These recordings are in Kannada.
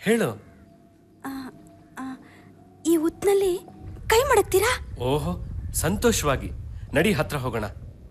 ಹೇಳು ಈ ಉತ್ನಲ್ಲಿ ಕೈ ಮಡಗ್ತೀರಾ ಓಹೋ ಸಂತೋಷವಾಗಿ ನಡಿ ಹತ್ರ ಹೋಗೋಣ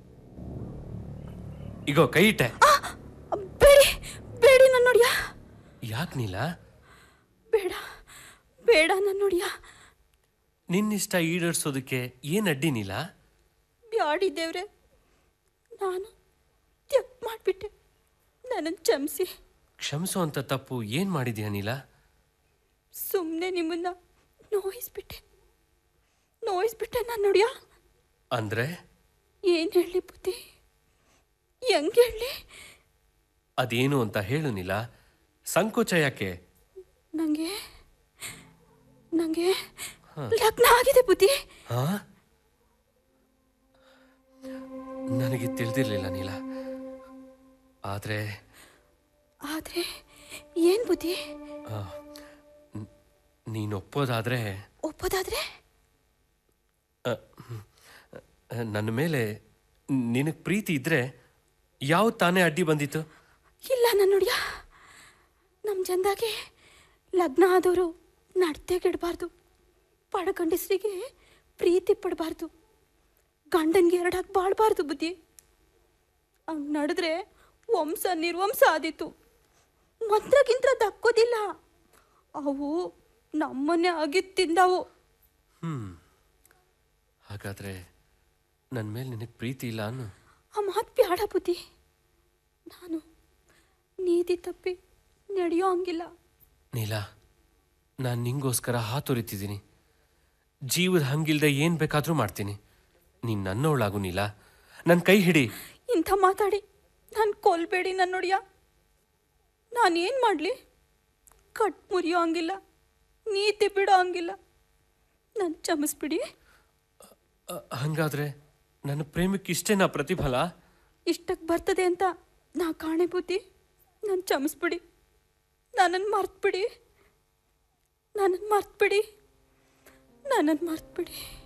ಇಗೋ ಕೈ ಇಟ್ಟೆ ಬೇಡಿ ಬೇಡಿ ನನ್ನ ನೋಡಿಯ ಯಾಕೆ ನೀಲ ಬೇಡ ಬೇಡ ನನ್ನ ನೋಡಿಯ ನಿನ್ನಿಷ್ಟ ಈಡೇರ್ಸೋದಕ್ಕೆ ಏನ್ ಅಡ್ಡಿ ನೀಲ ಬ್ಯಾಡಿ ದೇವ್ರೆ ನಾನು ತಪ್ಪು ಮಾಡಿಬಿಟ್ಟೆ ನನ್ನನ್ನು ಕ್ಷಮಿಸಿ ಕ್ಷಮಿಸೋ ಅಂತ ತಪ್ಪು ಏನ್ ಮಾಡಿದ್ಯಾ ನೀಲ ಸುಮ್ಮನೆ ನಿಮ್ಮನ್ನ ನೋಯಿಸ್ಬಿಟ್ಟೆ ನೋಯಿಸ್ಬಿಟ್ಟೆ ನಾನು ನೋಡಿಯ ಅಂದ್ರೆ ಏನು ಹೇಳಿ ಬುದ್ಧಿ ಹೆಂಗೆ ಹೇಳಿ ಅದೇನು ಅಂತ ಹೇಳು ನೀಲ ಸಂಕೋಚ ಯಾಕೆ ನನಗೆ ನನಗೆ ಲಗ್ನ ಆಗಿದೆ ಬುದ್ಧಿ ಹಾ ನನಗೆ ತಿಳಿದಿರ್ಲಿಲ್ಲ ನೀಲ ಆದ್ರೆ ಆದರೆ ಏನು ಬುದ್ಧಿ ನೀನು ಒಪ್ಪೋದಾದ್ರೆ ಒಪ್ಪೋದಾದ್ರೆ ನನ್ನ ಮೇಲೆ ನಿನಗೆ ಪ್ರೀತಿ ಇದ್ರೆ ಯಾವ ತಾನೇ ಅಡ್ಡಿ ಬಂದಿತ್ತು ಇಲ್ಲ ನನ್ನ ನೋಡಿಯ ನಮ್ಮ ಜನದಾಗೆ ಲಗ್ನ ಆದವರು ನಡ್ತೆಗಿಡಬಾರ್ದು ಪಡಗಂಡಸರಿಗೆ ಪ್ರೀತಿ ಪಡಬಾರ್ದು ಗಂಡನ್ಗೆ ಎರಡಾಗಿ ಬಾಳ್ಬಾರ್ದು ಬುದ್ಧಿ ಹಂಗೆ ನಡೆದ್ರೆ ವಂಶ ನಿರ್ವಂಶ ಆದೀತು ಮಂತ್ರಗಿಂತ್ರ ದಕ್ಕೋದಿಲ್ಲ ಅವು ನಮ್ಮನ್ನೇ ಆಗಿದ್ದು ತಿಂದವು ಹಾಗಾದ್ರೆ ನನ್ನ ಮೇಲೆ ನಿನಗೆ ಪ್ರೀತಿ ಇಲ್ಲ ಅನ್ನು ಆ ಮಾತು ಬ್ಯಾಡ ಬುದ್ಧಿ ನಾನು ನೀತಿ ತಪ್ಪಿ ನಡೆಯೋ ಹಂಗಿಲ್ಲ ನೀಲ ನಾನು ನಿಂಗೋಸ್ಕರ ಹಾತೊರಿತಿದ್ದೀನಿ ಜೀವದ ಹಂಗಿಲ್ದೆ ಏನು ಬೇಕಾದರೂ ಮಾಡ್ತೀನಿ ನೀನು ನನ್ನವಳಾಗು ನೀಲ ನನ್ನ ಕೈ ಹಿಡಿ ಇಂಥ ಮಾತಾಡಿ ನಾನು ಕೊಲ್ಬೇಡಿ ನನ್ನ ನೋಡಿಯ ನಾನೇನು ಮಾಡಲಿ ಕಟ್ ಮುರಿಯೋ ಹಂಗಿಲ್ಲ ನೀತಿ ಬಿಡೋ ಹಂಗಿಲ್ಲ ನಾನು ಕ್ಷಮಿಸ್ಬಿಡಿ ಅ, ಹಂಗಾದ್ರೆ ನನ್ನ ಪ್ರೇಮಕ್ಕೆ ಇಷ್ಟೇನಾ ಪ್ರತಿಫಲ ಇಷ್ಟಕ್ಕೆ ಬರ್ತದೆ ಅಂತ ನಾ ಕಾಣೆ ಬುದ್ಧಿ ನಾನು ಕ್ಷಮಿಸ್ಬಿಡಿ ನನ್ನನ್ನು ಮರ್ತ್ಬಿಡಿ ನನ್ನನ್ನು ಮರ್ತ್ಬಿಡಿ ನನ್ನನ್ನು ಮರ್ತ್ಬಿಡಿ